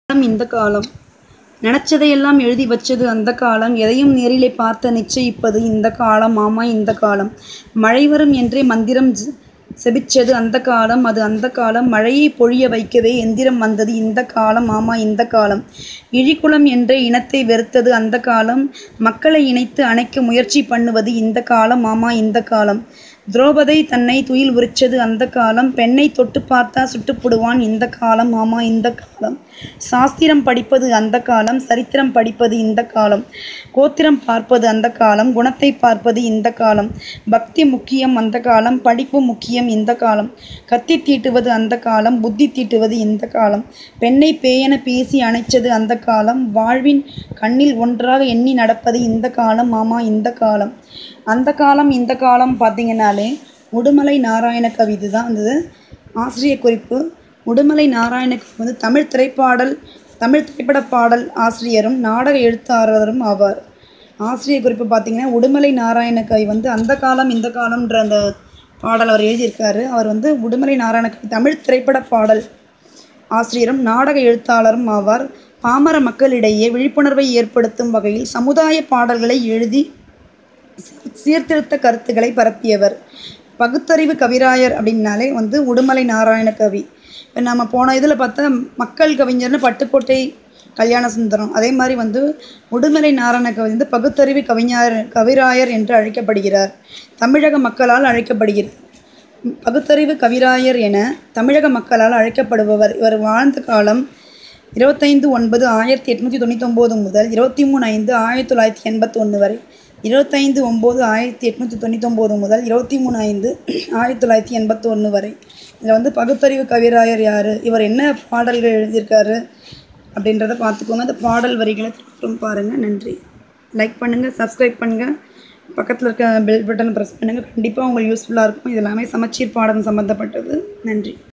காலம் இந்த காலம் நினச்சதையெல்லாம் எழுதி வச்சது அந்த காலம் எதையும் நேரிலே பார்த்து நிச்சயிப்பது இந்த காலம் ஆமா இந்த காலம் மழை வரும் என்றே மந்திரம் ஜ- செபிச்சது அந்த காலம் அது அந்த காலம் மழையை பொழிய வைக்கவே எந்திரம் வந்தது இந்த காலம் ஆமா இந்த காலம் இழிகுலம் என்ற இனத்தை வெறுத்தது அந்த காலம் மக்களை இணைத்து அணைக்க முயற்சி பண்ணுவது இந்த காலம் ஆமா இந்த காலம் துரோபதை தன்னை துயில் உரிச்சது அந்த காலம் பெண்ணை தொட்டு பார்த்தா சுட்டுப்புடுவான் இந்த காலம் ஆமா இந்த காலம் சாஸ்திரம் படிப்பது அந்த காலம் சரித்திரம் படிப்பது இந்த காலம் கோத்திரம் பார்ப்பது அந்த காலம் குணத்தை பார்ப்பது இந்த காலம் பக்தி முக்கியம் அந்த காலம் படிப்பு முக்கியம் இந்த காலம் கத்தி தீட்டுவது அந்த காலம் புத்தி தீட்டுவது இந்த காலம் பெண்ணை பேயென பேசி அணைச்சது அந்த காலம் வாழ்வின் கண்ணில் ஒன்றாக எண்ணி நடப்பது இந்த காலம் ஆமா இந்த காலம் அந்த காலம் இந்த காலம் பார்த்தீங்கன்னாலே உடுமலை நாராயண கவி இதுதான் வந்து ஆசிரியர் குறிப்பு உடுமலை நாராயண கவி வந்து தமிழ் திரைப்பாடல் தமிழ் திரைப்பட பாடல் ஆசிரியரும் நாடக எழுத்தாளரும் ஆவார் ஆசிரியர் குறிப்பு பார்த்தீங்கன்னா உடுமலை நாராயண கவி வந்து அந்த காலம் இந்த காலம்ன்ற அந்த பாடல் அவர் எழுதியிருக்காரு அவர் வந்து உடுமலை நாராயண கவி தமிழ் திரைப்பட பாடல் ஆசிரியரும் நாடக எழுத்தாளரும் ஆவார் பாமர மக்களிடையே விழிப்புணர்வை ஏற்படுத்தும் வகையில் சமுதாய பாடல்களை எழுதி சீர்திருத்த கருத்துக்களை பரப்பியவர் பகுத்தறிவு கவிராயர் அப்படின்னாலே வந்து உடுமலை நாராயண கவி இப்போ நம்ம போன இதில் பார்த்தா மக்கள் கவிஞர்னு பட்டுக்கோட்டை கல்யாண சுந்தரம் அதே மாதிரி வந்து உடுமலை நாராயண கவி வந்து பகுத்தறிவு கவிஞர் கவிராயர் என்று அழைக்கப்படுகிறார் தமிழக மக்களால் அழைக்கப்படுகிறார் பகுத்தறிவு கவிராயர் என தமிழக மக்களால் அழைக்கப்படுபவர் இவர் வாழ்ந்த காலம் இருபத்தைந்து ஒன்பது ஆயிரத்தி எட்நூற்றி தொண்ணூத்தொம்போது முதல் இருபத்தி மூணு ஐந்து ஆயிரத்தி தொள்ளாயிரத்தி எண்பத்தொன்று வரை இருபத்தைந்து ஒம்பது ஆயிரத்தி எட்நூற்றி தொண்ணூத்தொம்போது முதல் இருபத்தி மூணு ஐந்து ஆயிரத்தி தொள்ளாயிரத்தி எண்பத்தொன்று வரை இதில் வந்து பகுத்தறிவு கவிராயர் யார் இவர் என்ன பாடல்கள் எழுதியிருக்காரு அப்படின்றத பார்த்துக்கோங்க அந்த பாடல் வரிகளை திருப்புறம் பாருங்கள் நன்றி லைக் பண்ணுங்கள் சப்ஸ்கிரைப் பண்ணுங்கள் பக்கத்தில் இருக்க பெல் பட்டன் ப்ரெஸ் பண்ணுங்கள் கண்டிப்பாக உங்களுக்கு யூஸ்ஃபுல்லாக இருக்கும் இது எல்லாமே சமச்சீர் பாடம் சம்மந்தப்பட்டது நன்றி